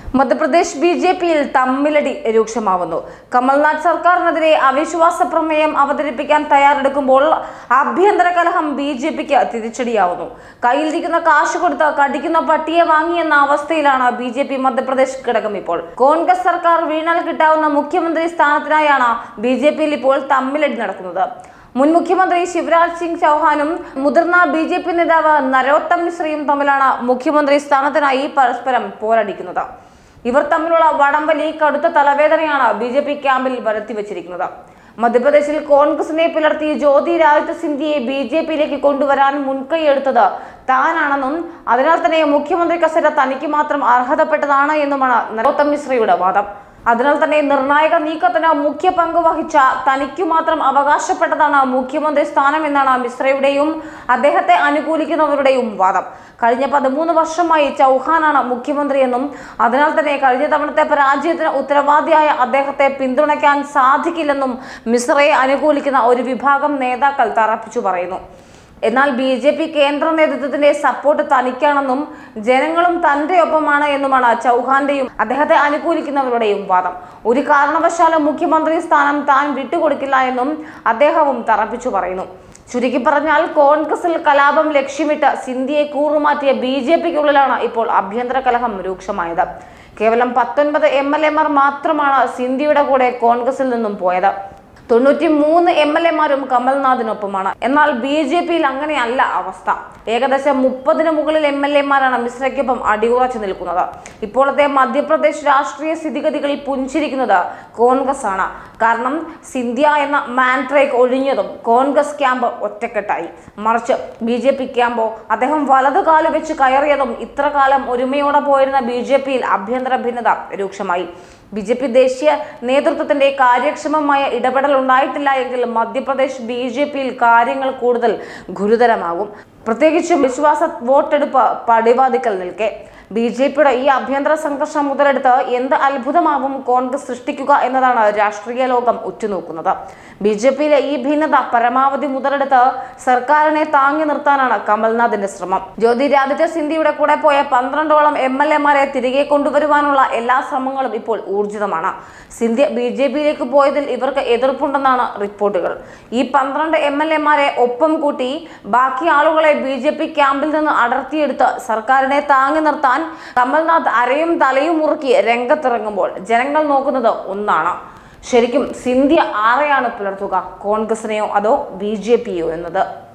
Madhya Pradesh B J പിയിൽ തമ്മിലടി രൂക്ഷമാവുന്നു കമൽനാഥ് സർക്കാരിനെതിരെ അവിശ്വാസ പ്രമേയം അവതരിപ്പിക്കാൻ തയ്യാറെടുക്കുമ്പോൾ ആഭ്യന്തര കലഹം ബി ജെ പിക്ക് തിരിച്ചടിയാവുന്നു കയ്യിലിരിക്കുന്ന കാശ് കൊടുത്ത് കടിക്കുന്ന പട്ടിയെ വാങ്ങിയെന്ന അവസ്ഥയിലാണ് ബി ജെ പി മധ്യപ്രദേശ് ഘടകം ഇപ്പോൾ കോൺഗ്രസ് സർക്കാർ വീണാൽ കിട്ടാവുന്ന മുഖ്യമന്ത്രി സ്ഥാനത്തിനായാണ് ബി ജെ പിയിൽ ഇപ്പോൾ തമ്മിലടി നടക്കുന്നത് മുൻ മുഖ്യമന്ത്രി ശിവരാജ് സിംഗ് ചൗഹാനും മുതിർന്ന ബി ജെ പി നേതാവ് നരോത്തം മിശ്രയും തമ്മിലാണ് മുഖ്യമന്ത്രി സ്ഥാനത്തിനായി പരസ്പരം പോരടിക്കുന്നത് ഇവർ തമ്മിലുള്ള വടംവലി കടുത്ത തലവേദനയാണ് ബി ജെ പി ക്യാമ്പിൽ വരുത്തി വെച്ചിരിക്കുന്നത് മധ്യപ്രദേശിൽ കോൺഗ്രസിനെ പിളർത്തി ജ്യോതിരാദിത്യ സിന്ധ്യയെ ബി ജെ പിയിലേക്ക് കൊണ്ടുവരാൻ മുൻകൈയെടുത്തത് താനാണെന്നും അതിനാൽ തന്നെ മുഖ്യമന്ത്രി കസേര തനിക്ക് മാത്രം അർഹതപ്പെട്ടതാണ് എന്നുമാണ് നരോത്തം മിശ്രയുടെ വാദം അതിനാൽ തന്നെ നിർണായക നീക്കത്തിന് മുഖ്യ പങ്ക് വഹിച്ച തനിക്കു മാത്രം അവകാശപ്പെട്ടതാണ് മുഖ്യമന്ത്രി സ്ഥാനം എന്നാണ് മിശ്രയുടെയും അദ്ദേഹത്തെ അനുകൂലിക്കുന്നവരുടെയും വാദം കഴിഞ്ഞ പതിമൂന്ന് വർഷമായി ചൗഹാനാണ് മുഖ്യമന്ത്രിയെന്നും അതിനാൽ തന്നെ കഴിഞ്ഞ തവണത്തെ പരാജയത്തിന് ഉത്തരവാദിയായ അദ്ദേഹത്തെ പിന്തുണയ്ക്കാൻ സാധിക്കില്ലെന്നും മിശ്രയെ അനുകൂലിക്കുന്ന ഒരു വിഭാഗം നേതാക്കൾ തറപ്പിച്ചു പറയുന്നു എന്നാൽ ബി ജെ പി കേന്ദ്ര നേതൃത്വത്തിന്റെ സപ്പോർട്ട് തനിക്കാണെന്നും ജനങ്ങളും തന്റെ ഒപ്പമാണ് എന്നുമാണ് ചൗഹാന്റെയും അദ്ദേഹത്തെ അനുകൂലിക്കുന്നവരുടെയും വാദം ഒരു കാരണവശാലും മുഖ്യമന്ത്രി സ്ഥാനം താൻ വിട്ടുകൊടുക്കില്ല എന്നും അദ്ദേഹവും തറപ്പിച്ചു പറയുന്നു ചുരുക്കി പറഞ്ഞാൽ കോൺഗ്രസിൽ കലാപം ലക്ഷ്യമിട്ട് സിന്ധ്യയെ കൂറുമാറ്റിയ ബി ജെ പിക്കുള്ളിലാണ് ഇപ്പോൾ ആഭ്യന്തര കലഹം രൂക്ഷമായത് കേവലം പത്തൊൻപത് എം എൽ എമാർ മാത്രമാണ് സിന്ധ്യയുടെ കൂടെ കോൺഗ്രസിൽ നിന്നും പോയത് തൊണ്ണൂറ്റി മൂന്ന് എം എൽ എമാരും കമൽനാഥിനൊപ്പമാണ് എന്നാൽ ബി ജെ പിയിൽ അങ്ങനെയല്ല അവസ്ഥ ഏകദേശം മുപ്പതിന് മുകളിൽ എം എൽ എമാരാണ് മിശ്രയ്ക്കൊപ്പം അടിയുറച്ചു നിൽക്കുന്നത് ഇപ്പോഴത്തെ മധ്യപ്രദേശ് രാഷ്ട്രീയ സ്ഥിതിഗതികളിൽ പുഞ്ചിരിക്കുന്നത് കോൺഗ്രസ് ആണ് കാരണം സിന്ധ്യ എന്ന മാൻട്രേക്ക് ഒഴിഞ്ഞതും കോൺഗ്രസ് ക്യാമ്പ് ഒറ്റക്കെട്ടായി മറിച്ച് ബി ജെ പി ക്യാമ്പോ അദ്ദേഹം വലതു കാല് വെച്ച് കയറിയതും ഇത്ര കാലം ഒരുമയോടെ പോയിരുന്ന ബി ജെ പിയിൽ ആഭ്യന്തര ഭിന്നത രൂക്ഷമായി ബി ജെ പി ദേശീയ നേതൃത്വത്തിന്റെ കാര്യക്ഷമമായ ഇടപെടൽ ഉണ്ടായിട്ടില്ല എങ്കിൽ മധ്യപ്രദേശ് ബി ജെ പിയിൽ കാര്യങ്ങൾ കൂടുതൽ ഗുരുതരമാകും പ്രത്യേകിച്ചും വിശ്വാസ വോട്ടെടുപ്പ് പടിവാതിക്കൽ നിൽക്കെ ബി ജെ പിയുടെ ഈ ആഭ്യന്തര സംഘർഷം മുതലെടുത്ത് എന്ത് അത്ഭുതമാവും കോൺഗ്രസ് സൃഷ്ടിക്കുക എന്നതാണ് രാഷ്ട്രീയ ലോകം ഉറ്റുനോക്കുന്നത് ബി ജെ പിയിലെ ഈ ഭിന്നത പരമാവധി മുതലെടുത്ത് സർക്കാരിനെ താങ്ങി നിർത്താനാണ് കമൽനാഥിന്റെ ശ്രമം ജ്യോതിരാദിത്യ സിന്ധ്യയുടെ കൂടെ പോയ പന്ത്രണ്ടോളം എം എൽ എമാരെ തിരികെ കൊണ്ടുവരുവാനുള്ള എല്ലാ ശ്രമങ്ങളും ഇപ്പോൾ ഊർജിതമാണ് സിന്ധ്യ ബി ജെ പിയിലേക്ക് പോയതിൽ ഇവർക്ക് എതിർപ്പുണ്ടെന്നാണ് റിപ്പോർട്ടുകൾ ഈ പന്ത്രണ്ട് എം എൽ എമാരെ ഒപ്പം കൂട്ടി ബാക്കി ആളുകളെ ബി ജെ പി ക്യാമ്പിൽ നിന്ന് അടർത്തിയെടുത്ത് സർക്കാരിനെ താങ്ങി നിർത്താൻ കമൽനാഥ് അരയും തലയും മുറുക്കി രംഗത്തിറങ്ങുമ്പോൾ ജനങ്ങൾ നോക്കുന്നത് ഒന്നാണ് ശരിക്കും സിന്ധ്യ ആരെയാണ് പുലർത്തുക കോൺഗ്രസിനെയോ അതോ ബി ജെ പിയോ എന്നത്